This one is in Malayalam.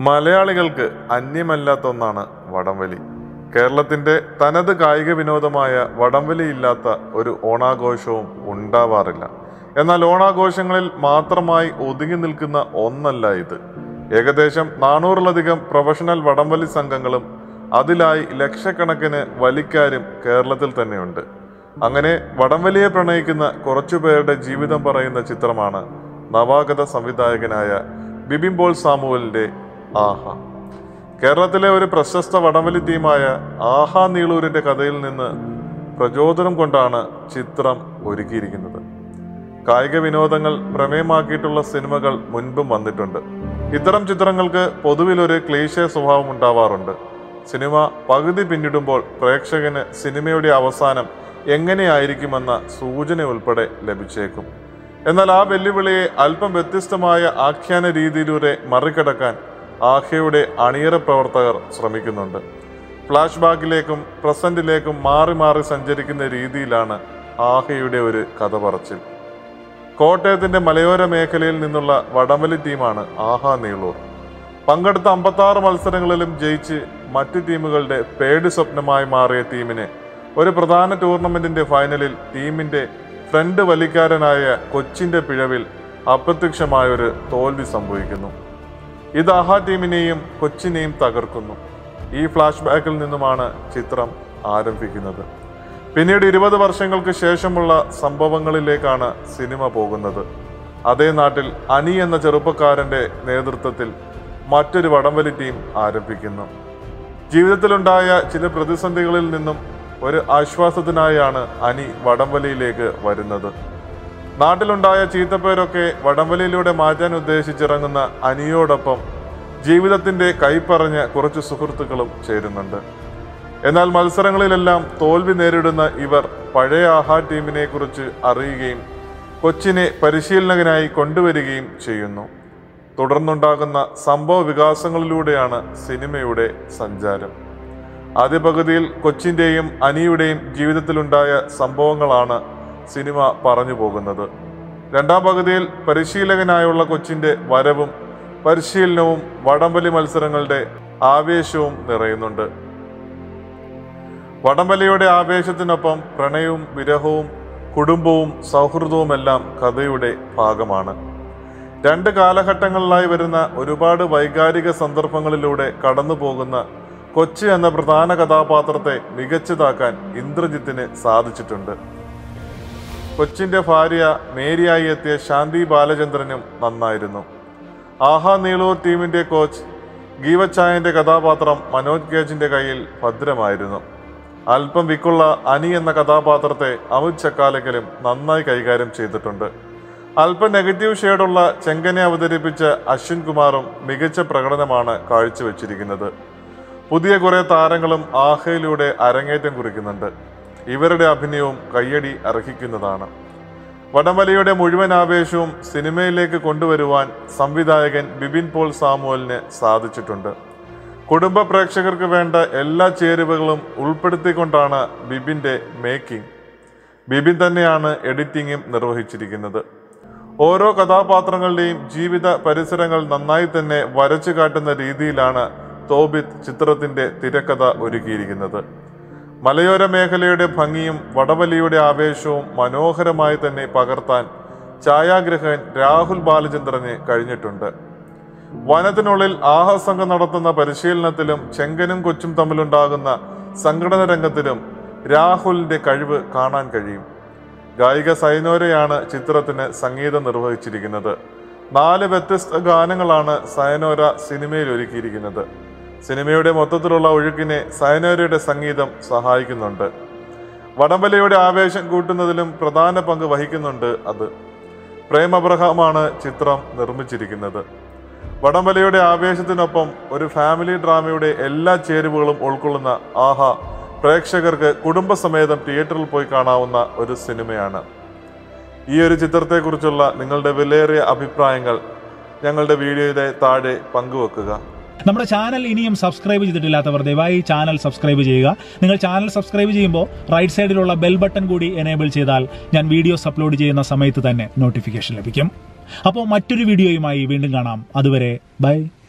മലയാളികൾക്ക് അന്യമല്ലാത്ത ഒന്നാണ് വടംവലി കേരളത്തിന്റെ തനത് കായിക വിനോദമായ വടംവലി ഇല്ലാത്ത ഒരു ഓണാഘോഷവും ഉണ്ടാവാറില്ല എന്നാൽ ഓണാഘോഷങ്ങളിൽ മാത്രമായി ഒതുങ്ങി നിൽക്കുന്ന ഒന്നല്ല ഇത് ഏകദേശം നാനൂറിലധികം പ്രൊഫഷണൽ വടംവലി സംഘങ്ങളും അതിലായി ലക്ഷക്കണക്കിന് വലിക്കാരും കേരളത്തിൽ തന്നെയുണ്ട് അങ്ങനെ വടംവലിയെ പ്രണയിക്കുന്ന കുറച്ചുപേരുടെ ജീവിതം പറയുന്ന ചിത്രമാണ് നവാഗത സംവിധായകനായ ബിബിൻ പോൾ സാമുവലിന്റെ ആഹ കേരളത്തിലെ ഒരു പ്രശസ്ത വടംവലി ടീമായ ആഹാ നീളൂരിന്റെ കഥയിൽ നിന്ന് പ്രചോദനം കൊണ്ടാണ് ചിത്രം ഒരുക്കിയിരിക്കുന്നത് കായിക വിനോദങ്ങൾ പ്രമേയമാക്കിയിട്ടുള്ള സിനിമകൾ മുൻപും വന്നിട്ടുണ്ട് ഇത്തരം ചിത്രങ്ങൾക്ക് പൊതുവിൽ ഒരു ക്ലീശ സ്വഭാവം ഉണ്ടാവാറുണ്ട് സിനിമ പകുതി പിന്നിടുമ്പോൾ പ്രേക്ഷകന് സിനിമയുടെ അവസാനം എങ്ങനെയായിരിക്കുമെന്ന സൂചന ഉൾപ്പെടെ ലഭിച്ചേക്കും എന്നാൽ ആ വെല്ലുവിളിയെ അല്പം വ്യത്യസ്തമായ ആഖ്യാന രീതിയിലൂടെ മറികടക്കാൻ ആഹയുടെ അണിയറ പ്രവർത്തകർ ശ്രമിക്കുന്നുണ്ട് ഫ്ലാഷ് ബാക്കിലേക്കും പ്രസന്റിലേക്കും മാറി മാറി സഞ്ചരിക്കുന്ന രീതിയിലാണ് ആഹയുടെ ഒരു കഥ പറച്ചിൽ കോട്ടയത്തിന്റെ മലയോര മേഖലയിൽ നിന്നുള്ള വടംവലി ടീമാണ് ആഹാ നീളൂർ പങ്കെടുത്ത അമ്പത്താറ് മത്സരങ്ങളിലും ജയിച്ച് മറ്റു ടീമുകളുടെ പേടി സ്വപ്നമായി മാറിയ ടീമിന് ഒരു പ്രധാന ടൂർണമെന്റിന്റെ ഫൈനലിൽ ടീമിന്റെ ഫ്രണ്ട് വലിക്കാരനായ കൊച്ചിന്റെ പിഴവിൽ അപ്രത്യക്ഷമായൊരു തോൽവി സംഭവിക്കുന്നു ഇത് ആഹാ ടീമിനെയും കൊച്ചിനെയും തകർക്കുന്നു ഈ ഫ്ലാഷ് ബാക്കിൽ നിന്നുമാണ് ചിത്രം ആരംഭിക്കുന്നത് പിന്നീട് ഇരുപത് വർഷങ്ങൾക്ക് ശേഷമുള്ള സംഭവങ്ങളിലേക്കാണ് സിനിമ പോകുന്നത് അതേ നാട്ടിൽ അനി എന്ന ചെറുപ്പക്കാരന്റെ നേതൃത്വത്തിൽ മറ്റൊരു വടംവലി ടീം ആരംഭിക്കുന്നു ജീവിതത്തിലുണ്ടായ ചില പ്രതിസന്ധികളിൽ നിന്നും ഒരു ആശ്വാസത്തിനായാണ് അനി വടംവലിയിലേക്ക് വരുന്നത് നാട്ടിലുണ്ടായ ചീത്തപ്പേരൊക്കെ വടംവലിയിലൂടെ മാറ്റാൻ ഉദ്ദേശിച്ചിറങ്ങുന്ന അനിയോടൊപ്പം ജീവിതത്തിന്റെ കൈപ്പറഞ്ഞ കുറച്ച് സുഹൃത്തുക്കളും ചേരുന്നുണ്ട് എന്നാൽ മത്സരങ്ങളിലെല്ലാം തോൽവി നേരിടുന്ന ഇവർ പഴയ ആഹാ ടീമിനെ കുറിച്ച് അറിയുകയും കൊച്ചിനെ പരിശീലകനായി കൊണ്ടുവരികയും ചെയ്യുന്നു തുടർന്നുണ്ടാകുന്ന സംഭവ വികാസങ്ങളിലൂടെയാണ് സിനിമയുടെ സഞ്ചാരം ആദ്യ പകുതിയിൽ കൊച്ചിൻ്റെയും അനിയുടെയും ജീവിതത്തിലുണ്ടായ സംഭവങ്ങളാണ് സിനിമ പറഞ്ഞു പോകുന്നത് രണ്ടാം പകുതിയിൽ പരിശീലകനായുള്ള കൊച്ചിൻ്റെ വരവും പരിശീലനവും വടംവലി മത്സരങ്ങളുടെ ആവേശവും നിറയുന്നുണ്ട് വടംവലിയുടെ ആവേശത്തിനൊപ്പം പ്രണയവും വിരഹവും കുടുംബവും സൗഹൃദവുമെല്ലാം കഥയുടെ ഭാഗമാണ് രണ്ട് കാലഘട്ടങ്ങളിലായി വരുന്ന ഒരുപാട് വൈകാരിക സന്ദർഭങ്ങളിലൂടെ കടന്നു പോകുന്ന കൊച്ചി എന്ന പ്രധാന കഥാപാത്രത്തെ മികച്ചതാക്കാൻ ഇന്ദ്രജിത്തിന് സാധിച്ചിട്ടുണ്ട് കൊച്ചിന്റെ ഭാര്യ മേരിയായി എത്തിയ ശാന്തി ബാലചന്ദ്രനും നന്നായിരുന്നു ആഹാ നീളൂർ ടീമിന്റെ കോച്ച് ഗീവച്ചായന്റെ കഥാപാത്രം മനോജ് കേജിന്റെ കയ്യിൽ ഭദ്രമായിരുന്നു അല്പം വിക്കുള്ള അനി എന്ന കഥാപാത്രത്തെ അമിത് ചക്കാലക്കലും നന്നായി കൈകാര്യം ചെയ്തിട്ടുണ്ട് അല്പം നെഗറ്റീവ് ഷെയ്ഡുള്ള ചെങ്കനെ അവതരിപ്പിച്ച അശ്വിൻ കുമാറും മികച്ച പ്രകടനമാണ് കാഴ്ചവെച്ചിരിക്കുന്നത് പുതിയ കുറെ താരങ്ങളും ആഹയിലൂടെ അരങ്ങേറ്റം കുറിക്കുന്നുണ്ട് ഇവരുടെ അഭിനയവും കയ്യടി അർഹിക്കുന്നതാണ് വടംവലിയുടെ മുഴുവൻ ആവേശവും സിനിമയിലേക്ക് കൊണ്ടുവരുവാൻ സംവിധായകൻ ബിബിൻ പോൾ സാമുവലിന് സാധിച്ചിട്ടുണ്ട് കുടുംബ പ്രേക്ഷകർക്ക് വേണ്ട എല്ലാ ചേരുവകളും ഉൾപ്പെടുത്തിക്കൊണ്ടാണ് ബിബിന്റെ മേക്കിംഗ് ബിബിൻ തന്നെയാണ് എഡിറ്റിംഗും നിർവഹിച്ചിരിക്കുന്നത് ഓരോ കഥാപാത്രങ്ങളുടെയും ജീവിത പരിസരങ്ങൾ നന്നായി തന്നെ വരച്ചു കാട്ടുന്ന രീതിയിലാണ് തോബിത്ത് ചിത്രത്തിന്റെ തിരക്കഥ ഒരുക്കിയിരിക്കുന്നത് മലയോര മേഖലയുടെ ഭംഗിയും വടവലിയുടെ ആവേശവും മനോഹരമായി തന്നെ പകർത്താൻ ഛായാഗ്രഹകൻ രാഹുൽ ബാലചന്ദ്രന് കഴിഞ്ഞിട്ടുണ്ട് വനത്തിനുള്ളിൽ ആഹസംഘം നടത്തുന്ന പരിശീലനത്തിലും ചെങ്കനും കൊച്ചും തമ്മിലുണ്ടാകുന്ന സംഘടന രംഗത്തിലും രാഹുലിന്റെ കഴിവ് കാണാൻ കഴിയും ഗായിക സൈനോരയാണ് ചിത്രത്തിന് സംഗീതം നിർവഹിച്ചിരിക്കുന്നത് നാല് വ്യത്യസ്ത ഗാനങ്ങളാണ് സയനോര സിനിമയിൽ ഒരുക്കിയിരിക്കുന്നത് സിനിമയുടെ മൊത്തത്തിലുള്ള ഒഴുക്കിനെ സയനോരയുടെ സംഗീതം സഹായിക്കുന്നുണ്ട് വടംവലിയുടെ ആവേശം കൂട്ടുന്നതിലും പ്രധാന പങ്ക് വഹിക്കുന്നുണ്ട് അത് പ്രേം അബ്രഹാമാണ് ചിത്രം നിർമ്മിച്ചിരിക്കുന്നത് വടംവലിയുടെ ആവേശത്തിനൊപ്പം ഒരു ഫാമിലി ഡ്രാമയുടെ എല്ലാ ചേരുവകളും ഉൾക്കൊള്ളുന്ന ആഹ പ്രേക്ഷകർക്ക് കുടുംബസമേതം തിയേറ്ററിൽ പോയി കാണാവുന്ന ഒരു സിനിമയാണ് ഈ ഒരു ചിത്രത്തെക്കുറിച്ചുള്ള നിങ്ങളുടെ വിലയേറിയ അഭിപ്രായങ്ങൾ ഞങ്ങളുടെ വീഡിയോയുടെ താഴെ പങ്കുവെക്കുക നമ്മുടെ ചാനൽ ഇനിയും സബ്സ്ക്രൈബ് ചെയ്തിട്ടില്ലാത്തവർ ദയവായി ചാനൽ സബ്സ്ക്രൈബ് ചെയ്യുക നിങ്ങൾ ചാനൽ സബ്സ്ക്രൈബ് ചെയ്യുമ്പോൾ റൈറ്റ് സൈഡിലുള്ള ബെൽ ബട്ടൺ കൂടി എനേബിൾ ചെയ്താൽ ഞാൻ വീഡിയോസ് അപ്ലോഡ് ചെയ്യുന്ന സമയത്ത് തന്നെ നോട്ടിഫിക്കേഷൻ ലഭിക്കും അപ്പോൾ മറ്റൊരു വീഡിയോയുമായി വീണ്ടും കാണാം അതുവരെ ബൈ